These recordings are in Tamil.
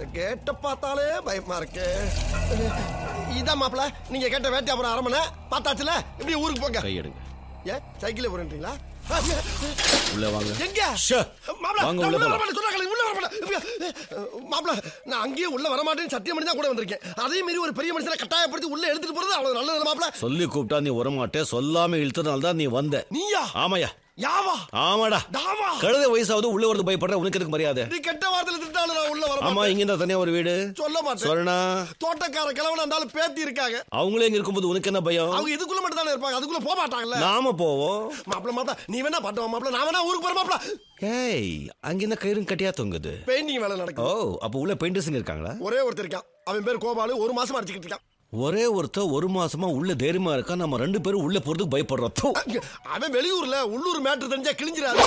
இந்த கேட்ட பார்த்தாலே பயமா இருக்கு இதான் மாப்பிள நீங்க கேட்ட வேட்டையாபுரம் அரமனை பார்த்தாச்சுல இப்படி ஊருக்கு போங்க கையெடுங்க ஏன் சைக்கிளே போறீங்களா உள்ள வாங்க எங்க ஷே. மாப்பிள வாங்க, நான் உள்ள உள்ள போலாம். வரமாட்டேன் சொன்னாங்களே, உள்ள வரமாட்டேன் மாப்பிள நான் அங்கேயே உள்ள வரமாட்டேன்னு சத்தியம் பண்ணி தான் கூட வந்திருக்கேன் அதே மீறி ஒரு பெரிய மனுஷனை கட்டாயப்படுத்தி உள்ள எடுத்துட்டு போறது அவ்வளவு நல்லது மாப்பிள சொல்லி கூப்பிட்டா நீ வரமாட்டே சொல்லாம இழுத்ததுனால தான் நீ வந்த நீயா ஆமாயா யாவா ஆமாடா தாவா கழுத வயசாவது உள்ள வரது பயப்படுற உனக்கு எதுக்கு மரியாதை நீ கெட்ட வார்த்தையில திட்டாலும் நான் உள்ள வர ஆமா மாட்டேன் இங்க இருந்தா தனியா ஒரு வீடு சொல்ல மாட்டேன் சொல்லணா தோட்டக்கார கிழவன் இருந்தாலும் பேத்தி இருக்காங்க அவங்களே இங்க இருக்கும்போது உனக்கு என்ன பயம் அவங்க இதுக்குள்ள மட்டும் தானே இருப்பாங்க அதுக்குள்ள போக மாட்டாங்கல்ல நாம போவோம் மாப்பிள மாப்பிள நீ வேணா பாட்டு மாப்பிள நான் வேணா ஊருக்கு போற மாப்பிள ஏய் அங்க என்ன கயிறும் கட்டியா தொங்குது பெயிண்டிங் வேலை ஓ நடக்கும் அப்ப உள்ள பெயிண்டர்ஸுங்க இருக்காங்களா ஒரே ஒருத்தர் இருக்கான் அவன் பேர் கோபாலு ஒரு மாசமா அடிச்சுக்கிட்டு இருக்கான் ஒரே ஒருத்தர் ஒரு மாசமா உள்ள தைரியமா இருக்கா நம்ம ரெண்டு பேரும் உள்ள போறதுக்கு பயப்படுறோம் தூ. அவன் வெளியூர்ல உள்ளூர் மேட்ரு தெரிஞ்சா கிழிஞ்சிராது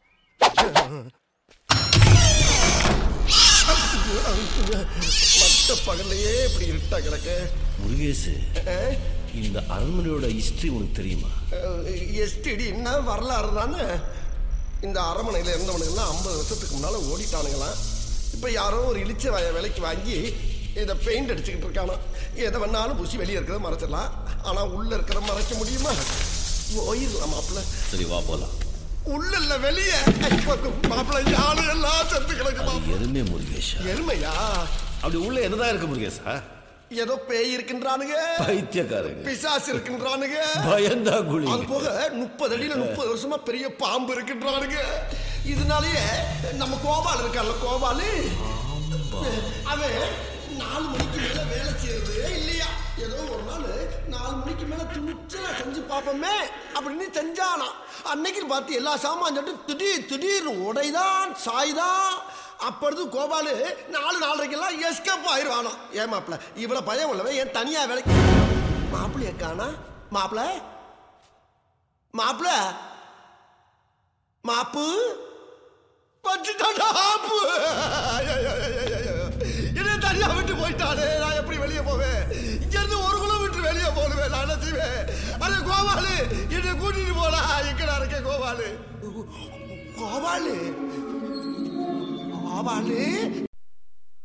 மத்த பகல்லையே இப்படி இருட்டா கிடக்கு முருகேசு இந்த அரண்மனையோட ஹிஸ்டரி உனக்கு தெரியுமா எஸ்டிடி என்ன வரலாறு தானே இந்த அரமனையில் இருந்தவனுங்கெல்லாம் ஐம்பது வருஷத்துக்கு முன்னால ஓடிட்டானுங்களாம் இப்போ யாரோ ஒரு இளிச்ச வய விலைக்கு வாங்கி இதை பெயிண்ட் அடிச்சுக்கிட்டு இருக்கானா எதை வேணாலும் பூசி வெளியே இருக்கிறத மறைச்சிடலாம் ஆனால் உள்ள இருக்கிறத மறைக்க முடியுமா போயிடலாம் மாப்பிள்ள சரி வா போலாம் உள்ள இல்ல வெளியே மாப்பிள்ள ஆளு எல்லாம் செத்து கிடக்கு மாப்பிள்ள எருமே முருகேஷா எருமையா அப்படி உள்ள என்னதான் இருக்கு முருகேசா ஏதோ பேய் இருக்கின்றானுங்க பைத்தியக்காரங்க பிசாசு இருக்கின்றானுங்க பயந்தா குழி அது போக முப்பது அடியில முப்பது வருஷமா பெரிய பாம்பு இருக்கின்றானுங்க இதனாலயே நம்ம கோபால் இருக்கான்ல கோபாலு அவன் நாலு மணிக்கு மேல வேலை செய்யறது இல்லையா ஏதோ ஒரு நாள் நாலு மணிக்கு மேல துணிச்சலா செஞ்சு பார்ப்போமே அப்படின்னு செஞ்சானா அன்னைக்கு பார்த்து எல்லா சாமான் சொல்லிட்டு திடீர் திடீர்னு உடைதான் சாய்தான் அப்பொழுது கோபாலு நாலு நாலரைக்கெல்லாம் எஸ்கேப் ஆயிடுவானா ஏன் மாப்பிள இவ்வளவு பயம் உள்ளவன் ஏன் தனியா வேலைக்கு மாப்பிள்ளைய காணா மாப்பிள மாப்பிள மாப்பு பச்சுட்டாடா ஆப்பு என்ன தனியா விட்டு போயிட்டானே நான் எப்படி வெளியே போவேன் இங்க இருந்து ஒரு கிலோமீட்டர் வெளியே போடுவேன் நான் என்ன செய்வேன் அட கோபாலு என்னை கூட்டிட்டு போடா எங்கடா இருக்கேன் கோபாலு கோபாலு கோபாலு